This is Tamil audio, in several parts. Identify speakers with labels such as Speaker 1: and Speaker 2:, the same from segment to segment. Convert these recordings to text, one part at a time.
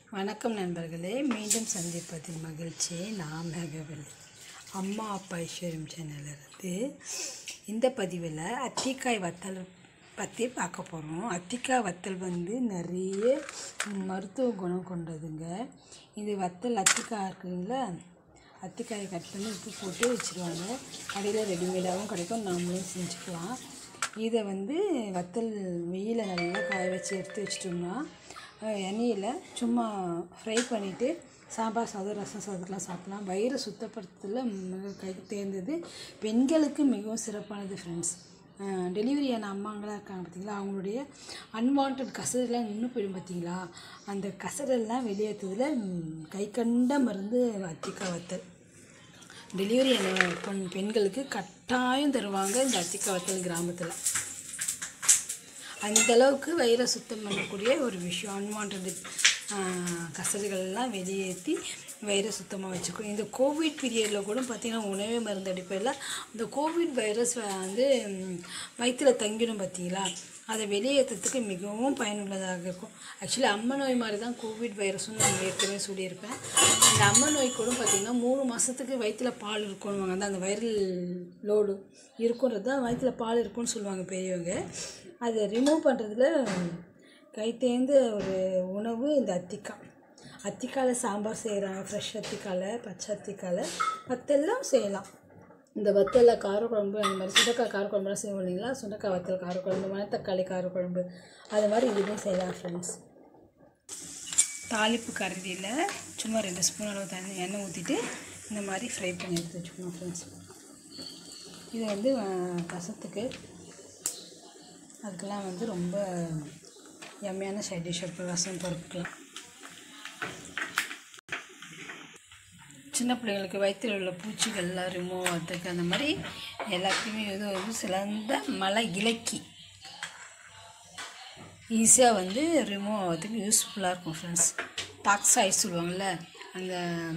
Speaker 1: வணக்கம் நண்பர்களே மீண்டும் சந்திப்பதில் மகிழ்ச்சி நான் மேகவல்லி அம்மா அப்பா ஐஸ்வர்யம் சேனலிருந்து இந்த பதிவில் அத்திக்காய் வத்தல் பற்றி பார்க்க போகிறோம் அத்திக்காய் வத்தல் வந்து நிறைய மருத்துவ குணம் கொண்டதுங்க இது வத்தல் அத்திக்காய் இருக்குங்களா அத்திக்காயை கட் பண்ணி உப்பு போட்டு வச்சுருவாங்க கடையில் ரெடிமேடாகவும் கிடைக்கும் நாமளும் செஞ்சுக்கலாம் இதை வந்து வத்தல் வெயில நல்லா காய வச்சு எடுத்து வச்சிட்டோம்னா அஹ், எண்ணெயில் சும்மா ஃப்ரை பண்ணிவிட்டு சாம்பார் சாதம் ரசம் சாதத்துலாம் சாப்பிட்லாம் வயிறு சுத்தப்படுத்துறதுல மிக கை தேர்ந்தது பெண்களுக்கு மிகவும் சிறப்பானது ஃப்ரெண்ட்ஸ் டெலிவரி ஆன அம்மாங்களாம் இருக்காங்க பார்த்தீங்களா அவங்களுடைய அன்வான்ட் கசடெல்லாம் நின்று போயிடும் பார்த்தீங்களா அந்த கசடெல்லாம் வெளியேற்றதுல ம், கை கண்ட மருந்து அத்திக்காய் வத்தல் டெலிவரி ஆன பெண் பெண்களுக்கு கட்டாயம் தருவாங்க இந்த அத்திக்காய் வத்தல் கிராமத்தில் அந்த அளவுக்கு வயிறை சுத்தம் பண்ணக்கூடிய ஒரு விஷயம் அன்வான்ட் கசடுகள்லாம் வெளியேற்றி வயிறை சுத்தமாக வச்சுக்கும் இந்த கோவிட் பீரியடில் கூட பார்த்திங்கன்னா உணவே மருந்து அடிப்படையில் இந்த கோவிட் வைரஸ் வந்து வயிற்றில் தங்கிடும் பார்த்தீங்களா அதை வெளியேற்றத்துக்கு மிகவும் பயனுள்ளதாக இருக்கும் ஆக்சுவலி அம்ம நோய் மாதிரி தான் கோவிட் வைரஸ்னு நான் ஏற்கனவே சொல்லியிருப்பேன் அந்த அம்ம நோய் கூட பார்த்திங்கன்னா மூணு மாதத்துக்கு வயிற்றில் பால் இருக்கணுவாங்க அந்த அந்த வைரல் லோடு இருக்குன்றது தான் வயிற்றில் பால் இருக்குன்னு சொல்லுவாங்க பெரியவங்க அதை ரிமூவ் பண்ணுறதுல கைத்தேர்ந்த ஒரு உணவு இந்த அத்திக்காய் அத்திக்காயில் சாம்பார் செய்கிறாங்க ஃப்ரெஷ் அத்திக்காயில் பச்சை அத்திக்காயில் மற்றெல்லாம் செய்யலாம் இந்த வத்தலில் காரக்குழம்பு அந்த மாதிரி சுண்டக்காய் காரக்குழம்புலாம் செய்வோம் இல்லைங்களா சுண்டக்காய் வத்தல் காரக்குழம்பு மணத்தக்காளி காரக்குழம்பு அது மாதிரி இதுவும் செய்யலாம் ஃப்ரெண்ட்ஸ் தாளிப்பு கரண்டியில் சும்மா ரெண்டு ஸ்பூன் அளவு தண்ணி எண்ணெய் ஊற்றிட்டு இந்த மாதிரி ஃப்ரை பண்ணி எடுத்து வச்சுக்கணும் ஃப்ரெண்ட்ஸ் இது வந்து அஹ், ரசத்துக்கு அதுக்கெல்லாம் வந்து ரொம்ப எம்மையான சைட் டிஷ் அப்புறம் ரசம் பருப்புக்கெலாம் சின்ன பிள்ளைங்களுக்கு வயிற்றில் உள்ள பூச்சிகள்லாம் ரிமூவ் ஆகிறதுக்கு அந்த மாதிரி எல்லாத்தையுமே இது ஒரு சிறந்த மலை இலக்கி ஈஸியாக வந்து ரிமூவ் ஆகிறதுக்கு யூஸ்ஃபுல்லாக இருக்கும் ஃப்ரெண்ட்ஸ் டாக்ஸாய்ஸ் சொல்லுவாங்கள்ல அந்த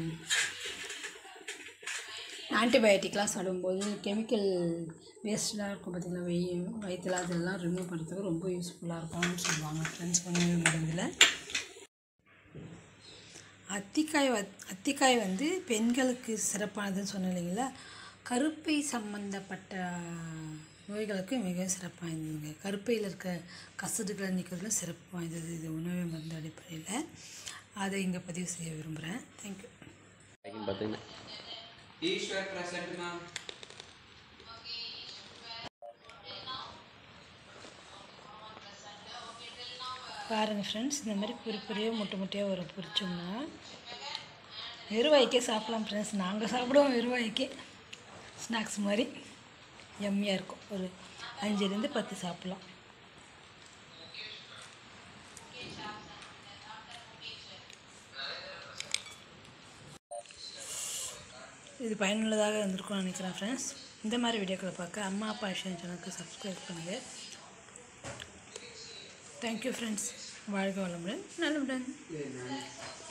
Speaker 1: ஆன்டிபயோட்டிக்லாம் சாப்பிடும்போது கெமிக்கல் வேஸ்ட்லாம் இருக்கும் பார்த்திங்களா வெய் வயிற்றுல அதெல்லாம் ரிமூவ் பண்ணுறதுக்கு ரொம்ப யூஸ்ஃபுல்லாக இருக்கும்னு சொல்லுவாங்க ஃப்ரெண்ட்ஸ் உணவு மருந்தில் அத்திக்காய் வ அத்திக்காய் வந்து பெண்களுக்கு சிறப்பானதுன்னு சொன்னேன் இல்லைங்களா கருப்பை சம்பந்தப்பட்ட நோய்களுக்கு மிக சிறப்பு வாய்ந்ததுங்க கருப்பையில் இருக்க கசடுகளை நீக்கிறதுல சிறப்பு வாய்ந்தது இது உணவு மருந்து அடிப்படையில் அதை இங்கே பதிவு செய்ய விரும்புகிறேன் தேங்க்யூ
Speaker 2: பேக்கிங் பார்த்தீங்கன்னா
Speaker 3: ईश्वर प्रसन्न मैम
Speaker 1: பாருங்கள் ஃப்ரெண்ட்ஸ் இந்த மாதிரி பொரி பொரியாக முட்டை முட்டையாக ஒரு பொரிச்சோம்னா வெறுவாய்க்கே சாப்பிடலாம் ஃப்ரெண்ட்ஸ் நாங்கள் சாப்பிடுவோம் வெறுவாய்க்கே ஸ்நாக்ஸ் மாதிரி எம்மியாக இருக்கும் ஒரு அஞ்சுலேருந்து பத்து சாப்பிட்லாம் இது பயனுள்ளதாக இருந்திருக்கும்னு நினைக்கிறேன் ஃப்ரெண்ட்ஸ் இந்த மாதிரி வீடியோக்களை பார்க்க அம்மா அப்பா விஷயம் சேனலுக்கு சப்ஸ்கிரைப் பண்ணுங்கள் தேங்க்யூ ஃப்ரெண்ட்ஸ் வாழ்க வளமுடன் நலமுடன்